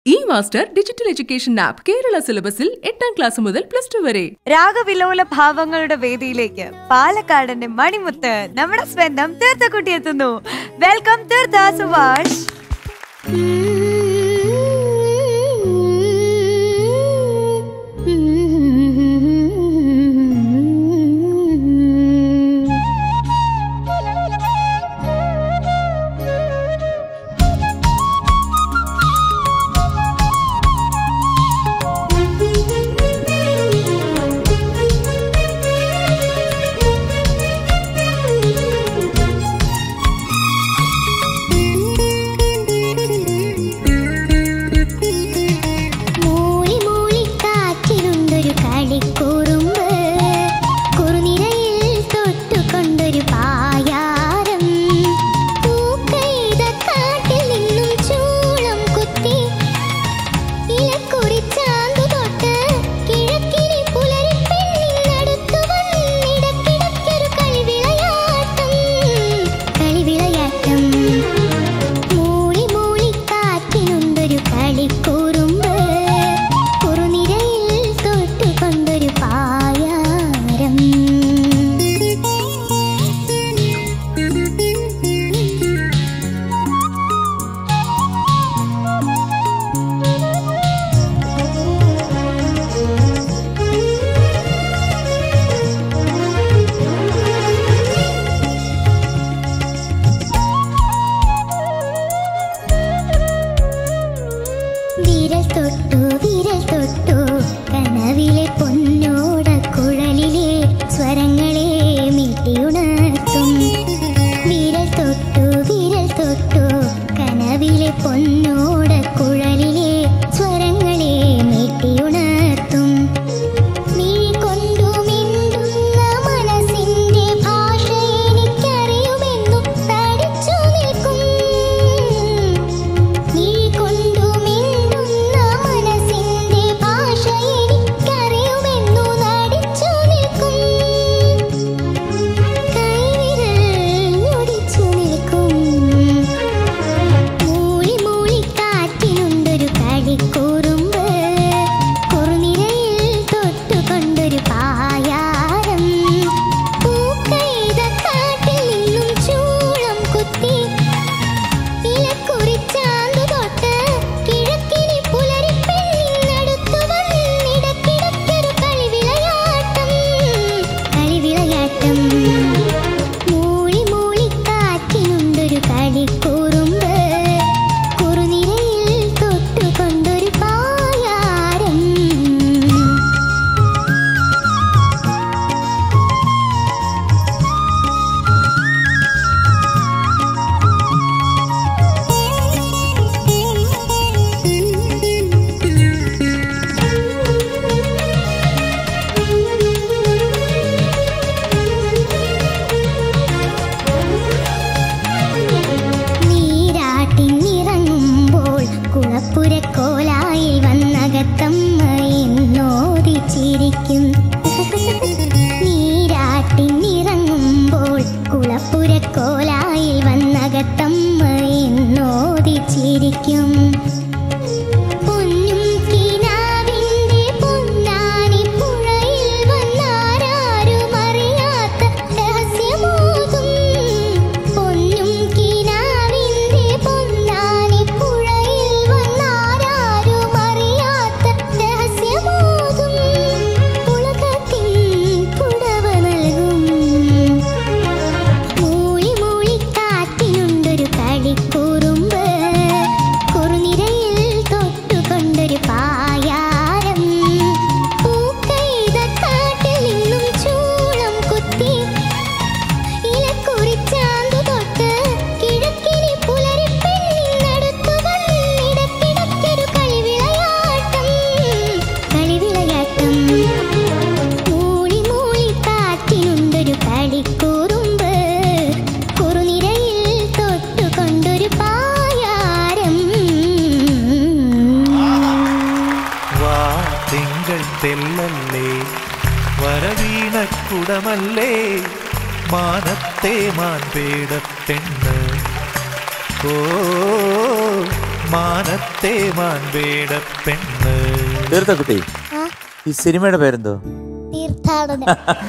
E master digital education app Kerala സിലബസിൽ എട്ടാം class മുതൽ പ്ലസ് ടു വരെ രാഗവിലോല ഭാവങ്ങളുടെ വേദിയിലേക്ക് പാലക്കാടിന്റെ മണിമുത്ത് നമ്മുടെ സ്വന്തം തീർത്ഥക്കുട്ടി എത്തുന്നു വെൽക്കം തീർത്ഥ സുഭാഷ് മൂളി മൂളി കാറ്റിലുണ്ടൊരു കളിക്കുറുമ്പ് കുറുനിരയിൽ തൊട്ടുകൊണ്ടൊരു പായാരം പൂക്കൈത കാട്ടിൽ നിന്നും ചൂളം കുത്തി ഇലക്കുറിച്ചാന്തു തൊട്ട് കിഴക്കിനി പുലരിപ്പെണ്ണിനടുത്തു വന്നിടക്കിടക്കൊരു കളിവിളയാട്ടം കളിവിളയാട്ടം മൂളി മൂളി കാറ്റിനുണ്ടൊരു കളിക്കുറുമ്പ് കുറുനിരയിൽ തൊട്ടുകൊണ്ടൊരു പായാരം വിരൽ തൊട്ടു വിരൽ തൊട്ടു കനവിലെ പൊന്നോട കുഴലിലെ സ്വരങ്ങളെ മീട്ടിയുണർത്തും വിരൽ തൊട്ടു വിരൽ തൊട്ടു കനവിലെ പൊന്നോട കുഴലിലെ സ്വരങ്ങളെ മീട്ടിയുണർത്തും മിഴി കൊണ്ടു മിണ്ടുന്ന മനസ്സിന്റെ ഭാഷ എനിക്കറിയുമെന്നു തടിച്ചു നിൽക്കും മിഴി കൊണ്ടു മിണ്ടുന്ന മനസ്സിന്റെ ഭാഷ എനിക്കറിയുമെന്നു നടിച്ചു നിൽക്കും കൈവിരൽ ഞൊടിച്ചു നിൽക്കും മൂളി മൂളി കാറ്റിനുണ്ടൊരു കളിക്കുറുമ്പ് കുറുനിരയിൽ തൊട്ടുകൊണ്ടൊരു പായാരം പൂക്കൈത കാട്ടിൽ നിന്നും ചൂളം കുത്തി ഇലക്കുറിച്ചാന്തു തൊട്ട് കിഴക്കിനി പുലരിപ്പെണ്ണിനടുത്തു വന്നിടക്കിടക്കൊരു കളിവിളയാട്ടം കളിവിളയാട്ടം മൂളി മൂളി കാറ്റിനുണ്ടൊരു കളിക്കുറുമ്പ് കുറുനിരയിൽ തൊട്ടുകൊണ്ടൊരു പായാരം നീരാട്ടിനിറങ്ങുമ്പോൾ കുളപ്പുരക്കോലായിൽ വന്നകത്തമ്മ എന്നോതി ചിരിക്കും നീരാട്ടിനിറങ്ങുമ്പോൾ കുളപ്പുരക്കോലായിൽ വന്നകത്തമ്മ എന്നോതി ചിരിക്കും പൊന്നും കിനാവിന്റെ പൊന്നാനി പുഴയിൽ വന്നാരാരും അറിയാത്ത രഹസ്യമോതും പൊന്നും കിനാവിന്റെ പൊന്നാനി പുഴയിൽ വന്നാരാരും അറിയാത്ത രഹസ്യമോതും ഉലകത്തിൻ പുടവ നൽകും മൂളി മൂളി കാറ്റിനുണ്ടൊരു കളിക്കുറുമ്പ് കുറുനിരയിൽ തൊട്ടുകൊണ്ടൊരു പായാരം പൂക്കൈത കാട്ടിൽ നിന്നും ചൂളം കുത്തി ഇലക്കുറിച്ചാന്തു തൊട്ട് കിഴക്കിനി പുലരിപ്പെണ്ണിനടുത്തു വന്നിടക്കിടക്കൊരു കളിവിളയാട്ടം കളിവിളയാട്ടം മൂളി മൂളി കാറ്റിനുണ്ടൊരു കളിക്കുറുമ്പ് കുറുനിരയിൽ തൊട്ടുകൊണ്ടൊരു പായാരം വാ തിങ്കൾ തെല്ലല്ലേ വരവീണ കുടമല്ലേ മാനത്തെ മാൻപേടപ്പെണ്ണ് ഓ മാനത്തെ മാൻവേട പെണ്ണ് തീർത്ത കുട്ടി ആ, ഈ സിനിമയുടെ പേരെന്തോ തീർത്ഥാടനം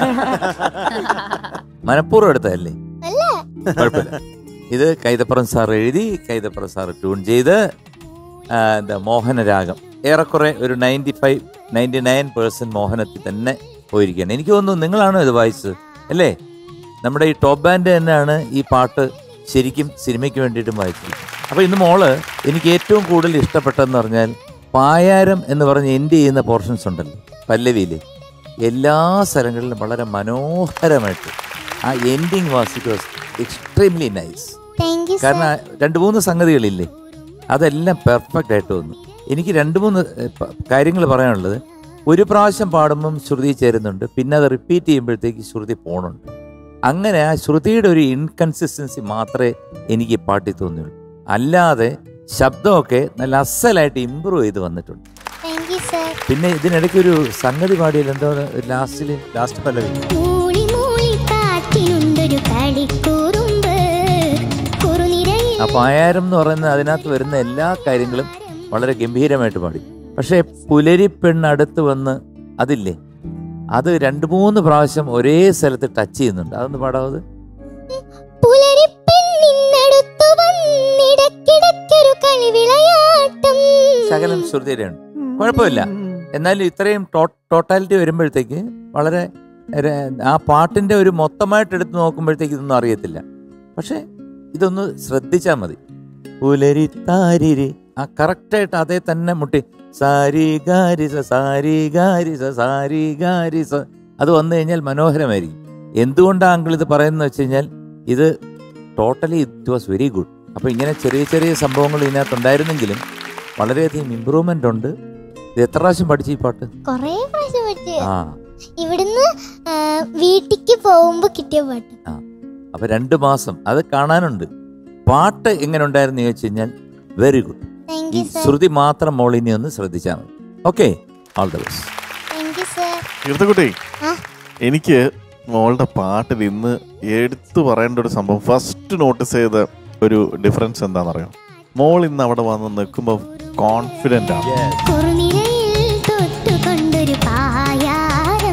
മനഃപൂർവ്വം എടുത്തതല്ലേ അല്ല കുഴപ്പമില്ല ഇത് കൈതപ്പുറം സാർ എഴുതി കൈതപ്പുറം സാർ ട്യൂൺ ചെയ്ത് ആ, എന്താ മോഹനരാഗം ഏറെക്കുറെ ഒരു ninety five ninety nine percent മോഹനത്തിൽ തന്നെ പോയിരിക്കുകയാണ് എനിക്ക് തോന്നുന്നു നിങ്ങളാണോ ഇത് വായിച്ചത് അല്ലേ നമ്മുടെ ഈ ടോപ്പ് ബാൻഡ് തന്നെയാണ് ഈ പാട്ട് ശരിക്കും സിനിമയ്ക്ക് വേണ്ടിയിട്ടും വായിച്ചത് അപ്പോൾ ഇന്ന് മോള് എനിക്ക് ഏറ്റവും കൂടുതൽ ഇഷ്ടപ്പെട്ടതെന്ന് പറഞ്ഞാൽ പായാരം എന്ന് പറഞ്ഞ് എൻഡ് ചെയ്യുന്ന പോർഷൻസ് ഉണ്ടല്ലോ പല്ലവിയിൽ എല്ലാ സ്ഥലങ്ങളിലും വളരെ മനോഹരമായിട്ട് ആ ending was it was extremely nice thank you കാരണം രണ്ട് മൂന്ന് സംഗതികളില്ലേ അതെല്ലാം പെർഫെക്റ്റ് ആയിട്ട് വന്നു എനിക്ക് രണ്ട് മൂന്ന് കാര്യങ്ങൾ പറയാനുള്ളത് ഒരു പ്രാവശ്യം പാടുമ്പം ശ്രുതി ചേരുന്നുണ്ട് പിന്നെ അത് റിപ്പീറ്റ് ചെയ്യുമ്പോഴത്തേക്ക് ശ്രുതി പോണുണ്ട് അങ്ങനെ ആ ശ്രുതിയുടെ ഒരു ഇൻകൺസിസ്റ്റൻസി മാത്രമേ എനിക്ക് ഈ പാട്ടിൽ തോന്നിയുള്ളൂ അല്ലാതെ ശബ്ദമൊക്കെ നല്ല അസലായിട്ട് ഇമ്പ്രൂവ് ചെയ്ത് വന്നിട്ടുണ്ട് താങ്ക് യു സർ പിന്നെ ഇതിനിടയ്ക്ക് ഒരു സംഗതി പാടിയിൽ എന്തോ ലാസ്റ്റിൽ ലാസ്റ്റ് പല്ലവി മൂളി മൂളി കാറ്റിനുണ്ടൊരു കളിക്കൂറുമ്പ് കുറുനിരയിൽ ആ പായാരം എന്ന് പറയുന്ന അതിനകത്ത് വരുന്ന എല്ലാ കാര്യങ്ങളും വളരെ ഗംഭീരമായിട്ട് പാടി പക്ഷേ പുലരി പെണ്ണടുത്ത് വന്ന് അതില്ലേ അത് രണ്ട് മൂന്ന് പ്രാവശ്യം ഒരേ സ്ഥലത്ത് ടച്ച് ചെയ്യുന്നുണ്ട് അതൊന്ന് പാടാവത് പുലരിപ്പെണ്ണിനടുത്തു വന്നിടക്കിടക്കൊരു കളിവിളയാട്ടം ശകലം ശ്രുതിയുടെയുണ്ട് കുഴപ്പമില്ല എന്നാലും ഇത്രയും ടോട്ടാലിറ്റി വരുമ്പോഴത്തേക്ക് വളരെ ര- ആ പാട്ടിന്റെ ഒരു മൊത്തമായിട്ട് എടുത്ത് നോക്കുമ്പോഴത്തേക്ക് ഇതൊന്നും അറിയത്തില്ല പക്ഷെ ഇതൊന്ന് ശ്രദ്ധിച്ചാൽ മതി പുലരി താരിരി ആ കറക്റ്റായിട്ട് അതേ തന്നെ മുട്ടി സാരി ഗാരിസ സാരി ഗാരിസ സാരി ഗാരിസ അത് വന്നു കഴിഞ്ഞാൽ മനോഹരമായിരിക്കും എന്തുകൊണ്ടാണ് അങ്കിൾ ഇത് പറയുന്നത് വെച്ച് കഴിഞ്ഞാൽ ഇത് totally it was very good അപ്പോൾ ഇങ്ങനെ ചെറിയ ചെറിയ സംഭവങ്ങൾ ഇതിനകത്ത് ഉണ്ടായിരുന്നെങ്കിലും വളരെയധികം ഇമ്പ്രൂവ്മെന്റ് ഉണ്ട് ഇത് എത്ര പ്രാവശ്യം പഠിച്ചു ഈ പാട്ട് കൊറേ പ്രാവശ്യം പഠിച്ചു ആ ഇവിടുന്ന് ആ, വീട്ടിക്ക് പോകുമ്പോ കിട്ടിയ പാട്ട് അപ്പൊ രണ്ട് മാസം അത് കാണാനുണ്ട് പാട്ട് എങ്ങനെ ഉണ്ടായിരുന്നു ചോദിച്ചു കഴിഞ്ഞാൽ വെരി ഗുഡ് താങ്ക് ഈ യു സർ ശ്രുതി മാത്രം മോളിനി ഒന്ന് ശ്രദ്ധിച്ചാൽ മതി okay all the best thank you sir കീർത്തക്കുട്ടി ആ? എനിക്ക് മോളുടെ പാട്ടിൽ ഇന്ന് എടുത്തു പറയേണ്ട ഒരു സംഭവം ഫസ്റ്റ് നോട്ടീസ് ചെയ്ത ഒരു ഡിഫറൻസ് എന്താണെന്നറിയാം മോൾ ഇന്ന് അവിടെ വന്ന് നിൽക്കുമ്പോൾ കോൺഫിഡൻ്റ് ആണ് കുറുനിരയിൽ തൊട്ടുകൊണ്ടൊരു പായാരം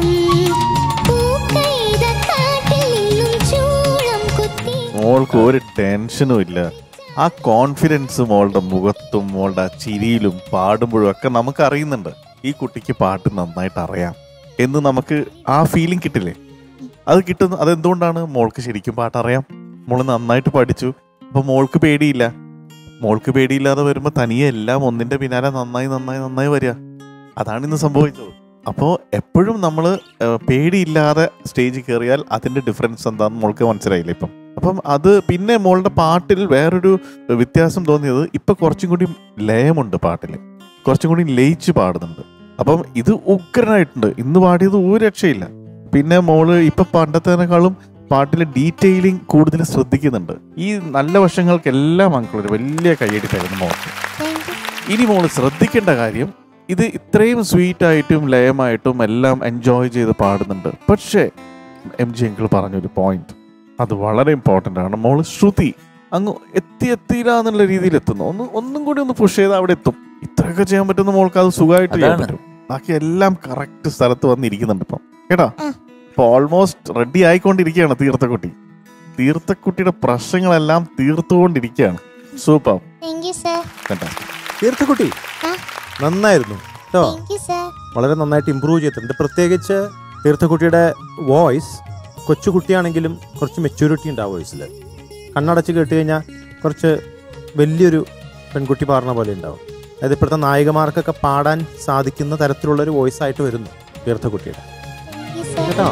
പൂക്കൈത കാട്ടിൽ നിന്നും ചൂളം കുത്തി മോൾക്ക് ഒരു ടെൻഷനും ഇല്ല ആ കോൺഫിഡൻസ് മോളുടെ മുഖത്തും മോളുടെ ആ ചിരിയിലും പാടുമ്പോഴും ഒക്കെ നമുക്ക് അറിയുന്നുണ്ട് ഈ കുട്ടിക്ക് പാട്ട് നന്നായിട്ട് അറിയാം എന്ന് നമുക്ക് ആ ഫീലിംഗ് കിട്ടില്ലേ അത് കിട്ടുന്ന അതെന്തുകൊണ്ടാണ് മോൾക്ക് ശരിക്കും പാട്ട് അറിയാം മോള് നന്നായിട്ട് പഠിച്ചു അപ്പൊ മോൾക്ക് പേടിയില്ല മോൾക്ക് പേടിയില്ലാതെ വരുമ്പോൾ തനിയെ എല്ലാം ഒന്നിന്റെ പിന്നാലെ നന്നായി നന്നായി നന്നായി വരിക അതാണ് ഇന്ന് സംഭവിച്ചത് അപ്പോൾ എപ്പോഴും നമ്മൾ പേടിയില്ലാതെ സ്റ്റേജിൽ കയറിയാൽ അതിന്റെ ഡിഫറൻസ് എന്താണെന്ന് മോൾക്ക് മനസ്സിലായില്ലേ ഇപ്പം അപ്പം അത് പിന്നെ മോളുടെ പാട്ടിൽ വേറൊരു വ്യത്യാസം തോന്നിയത് ഇപ്പൊ കുറച്ചും കൂടി ലയമുണ്ട് പാട്ടിൽ കുറച്ചും കൂടി ലയിച്ച് പാടുന്നുണ്ട് അപ്പം ഇത് ഉഗ്രനായിട്ടുണ്ട് ഇന്ന് പാടിയത് ഒരു രക്ഷയില്ല പിന്നെ മോള് ഇപ്പൊ പണ്ടത്തേനേക്കാളും പാട്ടിലെ ഡീറ്റെയിലിംഗ് കൂടുതൽ ശ്രദ്ധിക്കുന്നുണ്ട് ഈ നല്ല വശങ്ങൾക്കെല്ലാം അങ്കിൾ ഒരു വലിയ കൈയടി തരുന്നു മോൾക്ക് താങ്ക് യു ഇനി മോള് ശ്രദ്ധിക്കേണ്ട കാര്യം ഇത് ഇത്രയും സ്വീറ്റ് ആയിട്ടും ലയമായിട്ടും എല്ലാം എൻജോയ് ചെയ്ത് പാടുന്നുണ്ട് പക്ഷേ എം ജി അങ്കിൾ പറഞ്ഞൊരു പോയിന്റ് അത് വളരെ ഇമ്പോർട്ടൻ്റ് ആണ് മോള് ശ്രുതി അങ്ങ് എത്തി എത്തിയില്ല എന്നുള്ള രീതിയിൽ എത്തുന്നു ഒന്ന് ഒന്നും കൂടി ഒന്ന് പുഷ് ചെയ്ത് അവിടെ എത്തും ഇത്രയൊക്കെ ചെയ്യാൻ പറ്റുന്ന മോൾക്ക് അത് സുഖമായിട്ട് ചെയ്യാൻ അതാണ്. പറ്റും ബാക്കി എല്ലാം കറക്റ്റ് സ്ഥലത്ത് വന്നിരിക്കുന്നുണ്ട് ഇപ്പം കേട്ടോ ആ. ഇപ്പൊ ഓൾമോസ്റ്റ് റെഡി ആയിക്കൊണ്ടിരിക്കുകയാണ് തീർത്ഥക്കുട്ടി തീർത്ഥക്കുട്ടിയുടെ പ്രശ്നങ്ങളെല്ലാം തീർത്തുകൊണ്ടിരിക്കുകയാണ് super thank you sir fantastic തീർത്ഥക്കുട്ടി ആ. നന്നായിരുന്നു കേട്ടോ താങ്ക് യു സർ വളരെ നന്നായിട്ട് ഇമ്പ്രൂവ് ചെയ്തിട്ടുണ്ട് പ്രത്യേകിച്ച് തീർത്ഥക്കുട്ടിയുടെ വോയിസ് കൊച്ചുകുട്ടിയാണെങ്കിലും കുറച്ച് മെച്യൂരിറ്റി ഉണ്ട് ആ വോയിസിൽ കണ്ണടച്ച് കേട്ട് കഴിഞ്ഞാൽ കുറച്ച് വലിയൊരു പെൺകുട്ടി പാടുന്ന പോലെ ഉണ്ടാവും അതായത് ഇപ്പോഴത്തെ നായികമാർക്കൊക്കെ പാടാൻ സാധിക്കുന്ന തരത്തിലുള്ളൊരു വോയിസ് ആയിട്ട് വരുന്നു തീർത്ഥക്കുട്ടിയുടെ താങ്ക് യു സർ കേട്ടോ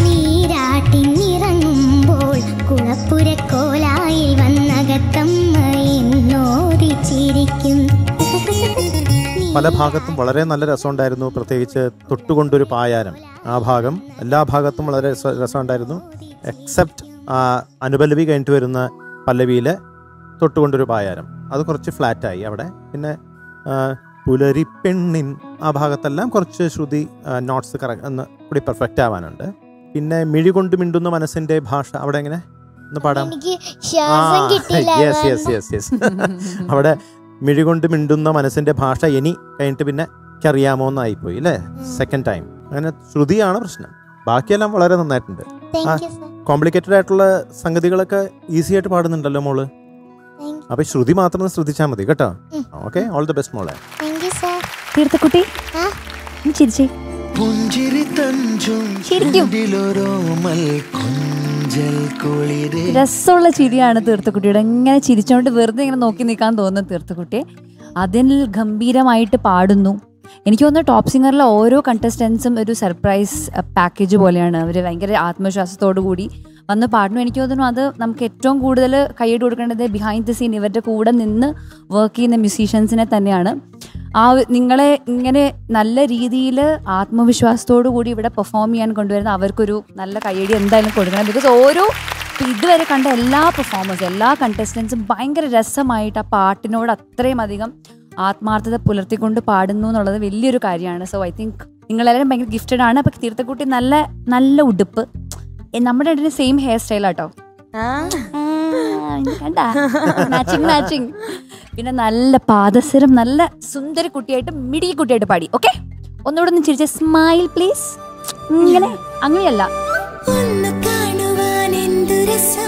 നീരാട്ടിനിറങ്ങുമ്പോൾ കുളപ്പുരക്കോലായിൽ വന്നകത്തമ്മ എന്നോതി ചിരിക്കും പല ഭാഗത്തും വളരെ നല്ല രസമുണ്ടായിരുന്നു പ്രത്യേകിച്ച് തൊട്ടുകൊണ്ടൊരു പായാരം ആ ഭാഗം എല്ലാ ഭാഗത്തും വളരെ രസ- രസമുണ്ടായിരുന്നു എക്സെപ്റ്റ് അനുപല്ലവി കഴിഞ്ഞിട്ട് വരുന്ന പല്ലവിയിലെ തൊട്ടുകൊണ്ടൊരു പായാരം അത് കുറച്ച് ഫ്ലാറ്റായി അവിടെ പിന്നെ ആ, പുലരി പെണ്ണിൻ ആ ഭാഗത്തെല്ലാം കുറച്ച് ശ്രുതി നോട്ട്സ് കറക്റ്റ് ഒന്ന് കൂടി പെർഫെക്റ്റ് ആവാനുണ്ട് പിന്നെ മിഴി കൊണ്ട് മിണ്ടുന്ന മനസ്സിന്റെ ഭാഷ അവിടെ എങ്ങനെ ഒന്ന് പാടാം എനിക്ക് ശ്വാസം കിട്ടില്ല യെസ് യെസ് യെസ് യെസ് അവിടെ മിഴി കൊണ്ട് മിണ്ടുന്ന മനസ്സിന്റെ ഭാഷ ഇനി കഴിഞ്ഞിട്ട് പിന്നെ അറിയാമോ എന്നായിപ്പോയി അല്ലേ സെക്കൻഡ് ടൈം അങ്ങനെ ശ്രുതിയാണ് പ്രശ്നം ബാക്കിയെല്ലാം വളരെ നന്നായിട്ടുണ്ട് താങ്ക് യു സർ കോംപ്ലിക്കേറ്റഡ് ആയിട്ടുള്ള സംഗതികളൊക്കെ ഈസി ആയിട്ട് പാടുന്നുണ്ടല്ലോ മോള് താങ്ക് അപ്പൊ ഈ ശ്രുതി മാത്രം ഒന്ന് ശ്രദ്ധിച്ചാൽ മതി കേട്ടോ ഉം. ഓക്കെ ഓൾ ദി ബെസ്റ്റ് മോളെ താങ്ക് യു സർ തീർത്ഥക്കുട്ടി ആ? ഒന്ന് ചിരിച്ചേ പുഞ്ചിരി തഞ്ചും ശരിക്കും? ചുണ്ടിലൊരോമൽ കൊഞ്ചൽ കുളിരേ രസമുള്ള ചിരിയാണ് തീർത്ഥക്കുട്ടിയുടെ ഇങ്ങനെ ചിരിച്ചോണ്ട് വെറുതെ ഇങ്ങനെ നോക്കി നിൽക്കാൻ തോന്നുന്നു തീർത്ഥക്കുട്ടിയെ അതിൽ ഗംഭീരമായിട്ട് പാടുന്നു എനിക്ക് തോന്നുന്നു ടോപ്പ് സിംഗറിലെ ഓരോ കണ്ടസ്റ്റൻസും ഒരു സർപ്രൈസ് പാക്കേജ് പോലെയാണ് അവർ ഭയങ്കര ആത്മവിശ്വാസത്തോടു കൂടി വന്ന് പാടുന്നു എനിക്ക് തോന്നുന്നു അത് നമുക്ക് ഏറ്റവും കൂടുതൽ കൈയ്യടി കൊടുക്കേണ്ടത് ബിഹൈൻഡ് ദി സീൻ ഇവരുടെ കൂടെ നിന്ന് വർക്ക് ചെയ്യുന്ന മ്യൂസീഷ്യൻസിനെ തന്നെയാണ് ആ ഒരു- നിങ്ങളെ ഇങ്ങനെ നല്ല രീതിയിൽ ആത്മവിശ്വാസത്തോടു കൂടി ഇവിടെ പെർഫോം ചെയ്യാൻ കൊണ്ടുവരുന്ന അവർക്കൊരു നല്ല കൈയടി എന്തായാലും കൊടുക്കണം ബിക്കോസ് ഓരോ ഇപ്പൊ ഇതുവരെ കണ്ട എല്ലാ പെർഫോമേഴ്സും എല്ലാ കണ്ടസ്റ്റൻസും ഭയങ്കര രസമായിട്ട് ആ പാട്ടിനോട് അത്രയും അധികം ആത്മാർത്ഥത പുലർത്തിക്കൊണ്ട് പാടുന്നു എന്നുള്ളത് വലിയൊരു കാര്യമാണ് സോ ഐ തിങ്ക് നിങ്ങളെല്ലാവരും ഭയങ്കര ഗിഫ്റ്റഡ് ആണ് അപ്പൊ തീർത്ഥക്കുട്ടി നല്ല നല്ല ഉടുപ്പ് എ, നമ്മുടെ രണ്ടിന് സെയിം ഹെയർ സ്റ്റൈൽ ആട്ടോ മാച്ചിങ് മാച്ചിങ് പിന്നെ നല്ല പാദസരം നല്ല സുന്ദര കുട്ടിയായിട്ട് മിടി കുട്ടിയായിട്ട് പാടി ഓക്കെ ഒന്നുകൂടെ ഒന്ന് ചിരിച്ച സ്മൈൽ പ്ലീസ് ഇങ്ങനെ അങ്ങനെയല്ല ഒന്ന് കാണുവാൻ എന്തു രസം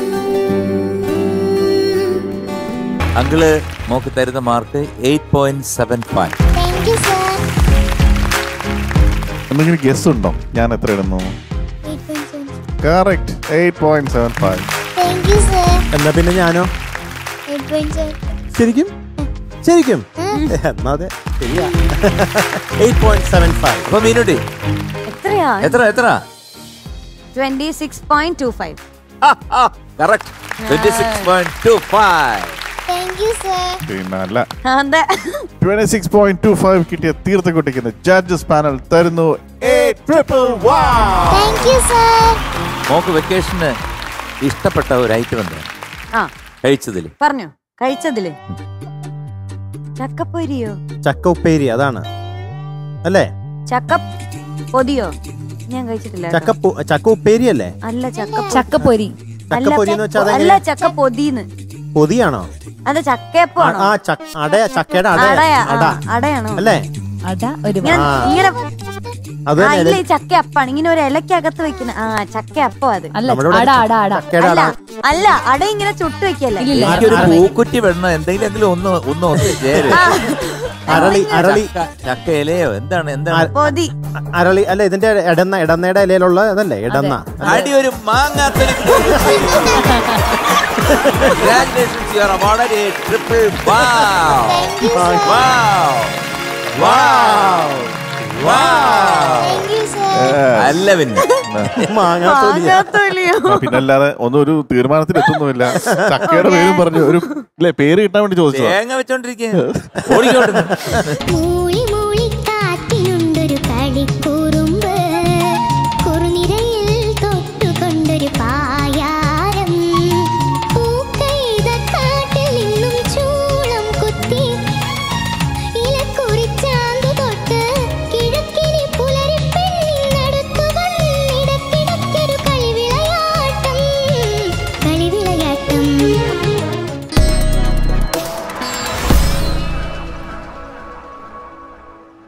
അങ്കിള് മോക്ക് തരുന്ന mark eight point seven five thank you sir എന്തെങ്കിലും ഗസ് ഉണ്ടോ ഞാൻ എത്ര ഇടുന്നു correct eight point seven five thank you sir എന്നാ പിന്നെ ഞാനോ എയ്റ്റ് പോയിന്റ് സെവൻ ശരിക്കും ശരിക്കും എന്നാ അതെ ശരിയാ എയ്റ്റ് പോയിന്റ് സെവൻ ഫൈവ് അപ്പൊ മീനുട്ടി എത്രയാ എത്ര എത്ര twenty six point two five correct twenty six point two five thank you sir പിന്നെ അല്ല അതെ twenty six point two five കിട്ടിയ തീർത്ഥക്കുട്ടിക്ക് ജഡ്ജസ് പാനൽ തരുന്നു triple thank you sir mock വെക്കേഷന് ഇഷ്ടപ്പെട്ട ഒരു ഐറ്റം എന്താ ആ കഴിച്ചതിൽ പറഞ്ഞു കഴിച്ചതില് ചക്കപ്പൊരിയോ ചക്ക ഉപ്പേരി അതാണ് അല്ലേ ചക്ക പൊതിയോ ഞാൻ കഴിച്ചിട്ടില്ല ചക്ക കേട്ടോ. പു- ചക്ക ഉപ്പേരി അല്ലേ അല്ല ചക്ക ചക്കപ്പൊരി ചക്കപ്പൊരി എന്ന് വെച്ചാൽ അല്ല ചക്ക പൊതിന്ന് പൊതിയാണോ അത് ചക്കയപ്പാണോ ആ ചക്ക അട ചക്കയുടെ അട അടയാ അട ആ, അടയാണോ അല്ലേ അട ഒരു ഇങ്ങനെ ആ. ഇങ്ങനെ അത് ആ തന്നെ ഇല്ല ഇല- ഈ ചക്കയപ്പാണ് ഇങ്ങനെ ഒരു ഇലക്കകത്ത് വെക്കുന്ന ആ ചക്കയപ്പം അത് അല്ല നമ്മുടെ ഇവിടെ അട അട അട ചക്കയുടെ അല്ല അട അല്ല അട ഇങ്ങനെ ചുട്ട് വെക്കല്ലേ ഇല്ലില്ല. എനിക്കൊരു അരളി. പൂക്കുറ്റി വെണ്ണ എന്തെങ്കിലും ഒന്ന് ഒന്ന് ഒന്ന് ചേര് ആ, അരളി അരളി ചക്ക- ചക്ക ഇലയോ എന്താണ് എന്താണ് അര- പൊതി അരളി അല്ല ഇതിന്റെ ഇടന്ന ഇടന്നയുടെ ഇലയിലുള്ള അതല്ലേ ഇടന്ന അടി ഒരു മാങ്ങാത്തൊലി Congratulations, you are awarded a triple wow. Thank you sir Wow. Wow. Wow. Thank you sir അല്ല പിന്നെ മാങ്ങാത്തൊലിയ മാങ്ങാത്തൊലിയോ പിന്നല്ലാതെ ഒന്നും ഒരു തീരുമാനത്തിൽ എത്തുന്നുമില്ല ചക്കയുടെ പേരും പറഞ്ഞു ഒരു ഇല്ലേ പേര് കിട്ടാൻ വേണ്ടി ചോദിച്ചതാ തേങ്ങ വെച്ചോണ്ടിരിക്കുക ഓടിക്കോട്ടെ മൂളി